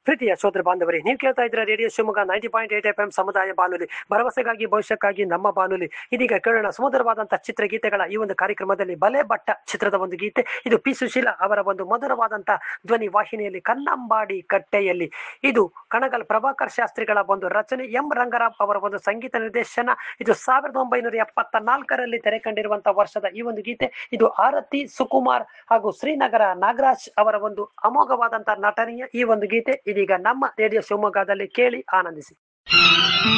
ಪ್ರೀತಿಯ ಶ್ರೋತೃ ಬಾಂಧವರೇ ನೀವು ಕೇಳ್ತಾ ಇದ್ರೆ radio Shivamogga ninety point eight F M ಸಮುದಾಯ ಬಾನುಲಿ ಭರವಸೆಗಾಗಿ ಭವಿಷ್ಯಕ್ಕಾಗಿ ನಮ್ಮ ಬಾನುಲಿ ಇದೀಗ ಕೇಳೋಣ ಸುಮಧುರವಾದಂತಹ ಚಿತ್ರಗೀತೆಗಳ ಈ ಒಂದು ಕಾರ್ಯಕ್ರಮದಲ್ಲಿ ಬಲೆ ಬಟ್ಟ ಚಿತ್ರದ ಒಂದು ಗೀತೆ ಇದು ಪಿ ಸುಶೀಲ ಅವರ ಒಂದು ಮಧುರವಾದಂತಹ ಧ್ವನಿ ವಾಹಿನಿಯಲ್ಲಿ ಕನ್ನಂಬಾಡಿ ಕಟ್ಟೆಯಲ್ಲಿ ಇದು ಕಣಗಲ್ ಪ್ರಭಾಕರ್ ಶಾಸ್ತ್ರಿಗಳ ಒಂದು ರಚನೆ ಎಂ ರಂಗರಾವ್ ಅವರ ಒಂದು ಸಂಗೀತ ನಿರ್ದೇಶನ ಇದು ಸಾವಿರದ ಒಂಬೈನೂರ ಎಪ್ಪತ್ತ ನಾಲ್ಕರಲ್ಲಿ ತೆರೆ ಕಂಡಿರುವಂತಹ ವರ್ಷದ ಈ ಒಂದು ಗೀತೆ ಇದು ಆರತಿ ಸುಕುಮಾರ್ ಹಾಗೂ ಶ್ರೀನಗರ ನಾಗರಾಜ್ ಅವರ ಒಂದು ಅಮೋಘವಾದಂತಹ ನಟನೆಯ ಈ ಒಂದು ಗೀತೆ ಇದೀಗ ನಮ್ಮ ರೇಡಿಯೋ ಶಿವಮೊಗ್ಗದಲ್ಲಿ ಕೇಳಿ ಆನಂದಿಸಿ